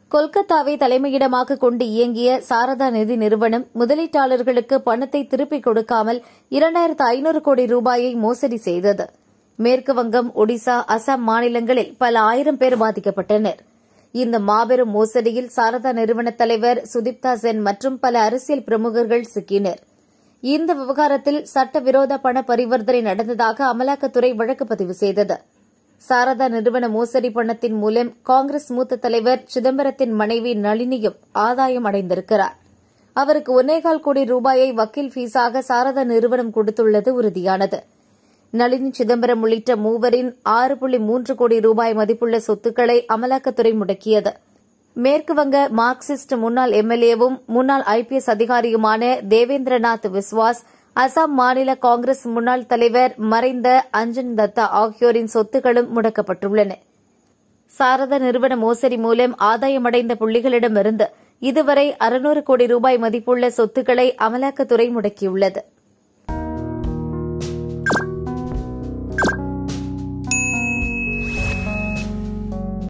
கொல்கத்தாவை தலைமையிடமாக கொண்டு இயங்கிய சாரதா நிதி நிறுவனம் முதலீட்டாளர்களுக்கு பணத்தை திருப்பிக் கொடுக்காமல் இரண்டாயிரத்து ஐநூறு கோடி ரூபாயை மோசடி செய்தது மேற்கு வங்கம் ஒடிசா அசாம் மாநிலங்களில் பல ஆயிரம் பேர் பாதிக்கப்பட்டனர் இந்த மாபெரும் மோசடியில் சாரதா நிறுவன தலைவர் சுதீப்தா சென் மற்றும் பல அரசியல் பிரமுகர்கள் சிக்கினர் இந்த விவகாரத்தில் சட்டவிரோத பண பரிவர்த்தனை நடந்ததாக அமலாக்கத்துறை வழக்கு பதிவு செய்தது சாரதா நிறுவன மோசடி பணத்தின் மூலம் காங்கிரஸ் மூத்த தலைவர் சிதம்பரத்தின் மனைவி நளினியும் ஆதாயம் அடைந்திருக்கிறார் அவருக்கு ஒன்னேகால் கோடி ரூபாயை வக்கீல் ஃபீஸாக சாரதா நிறுவனம் கொடுத்துள்ளது உறுதியானது நளினி சிதம்பரம் உள்ளிட்ட மூவரின் ஆறு புள்ளி மூன்று கோடி ரூபாய் மதிப்புள்ள சொத்துக்களை அமலாக்கத்துறை முடக்கியது மேற்குவங்க மார்க்சிஸ்ட் முன்னாள் எம்எல்ஏவும் முன்னாள் ஐபிஎஸ் அதிகாரியுமான தேவேந்திரநாத் விஸ்வாஸ் அசாம் மாநில காங்கிரஸ் முன்னாள் தலைவர் மறைந்த அஞ்சன் தத்தா ஆகியோரின் சொத்துக்களும் முடக்கப்பட்டுள்ளன சாரதா நிறுவன மோசடி மூலம் ஆதாயமடைந்த புள்ளிகளிடமிருந்து இதுவரை அறுநூறு கோடி ரூபாய் மதிப்புள்ள சொத்துக்களை அமலாக்கத்துறை முடக்கியுள்ளது